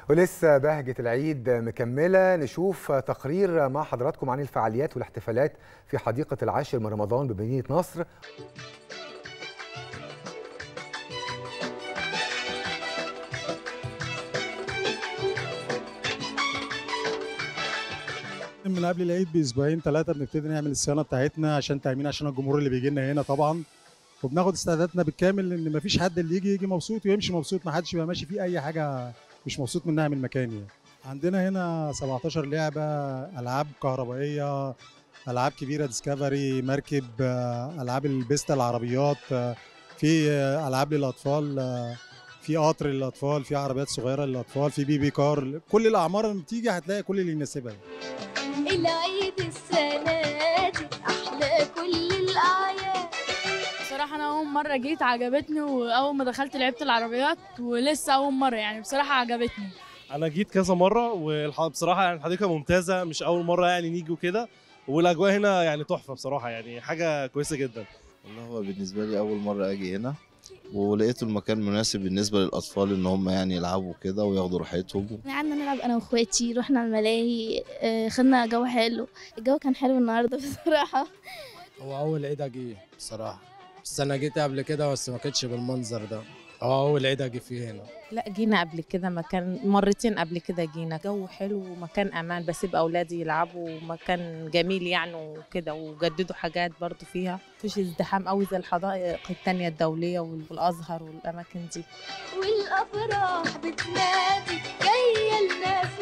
ولسه بهجة العيد مكملة نشوف تقرير مع حضراتكم عن الفعاليات والاحتفالات في حديقة العاشر من رمضان بمدينة نصر من قبل العيد باسبوعين ثلاثه بنبتدي نعمل الصيانه بتاعتنا عشان تامين عشان الجمهور اللي بيجي لنا هنا طبعا وبناخد استعداداتنا بالكامل ان مفيش حد اللي يجي يجي مبسوط ويمشي مبسوط ما حدش يبقى ماشي فيه اي حاجه مش مبسوط منها من المكان يعني عندنا هنا 17 لعبه العاب كهربائيه العاب كبيره ديسكفري مركب آه، العاب البيستا العربيات آه، في آه، العاب للاطفال آه، في قطر للاطفال في عربيات صغيره للاطفال في بيبي كار كل الاعمار لما بتيجي هتلاقي كل اللي يناسبها العيد السنة دي أحلى كل الأعياد بصراحة أنا أول مرة جيت عجبتني وأول ما دخلت لعبت العربيات ولسه أول مرة يعني بصراحة عجبتني انا جيت كذا مره وبصراحه يعني الحديقه ممتازه مش اول مره يعني نيجي وكده والاجواء هنا يعني تحفه بصراحه يعني حاجه كويسه جدا والله هو بالنسبة لي أول مرة أجي هنا ولقيت المكان مناسب بالنسبة للأطفال إن هم يعني يلعبوا كده وياخدوا راحتهم قعدنا نلعب أنا وإخواتي رحنا الملاهي آه، خدنا جو حلو الجو كان حلو النهاردة بصراحة هو اول عيد اجي بصراحه بس انا جيت قبل كده بس ما كانتش بالمنظر ده هو اول عيد اجي فيه هنا لا جينا قبل كده مكان مرتين قبل كده جينا جو حلو ومكان امان بسيب اولادي يلعبوا ومكان جميل يعني وكده وجددوا حاجات برضو فيها مفيش ازدحام قوي زي الحدائق التانية الدولية والازهر والاماكن دي والأفراح بتنادي جاية الناس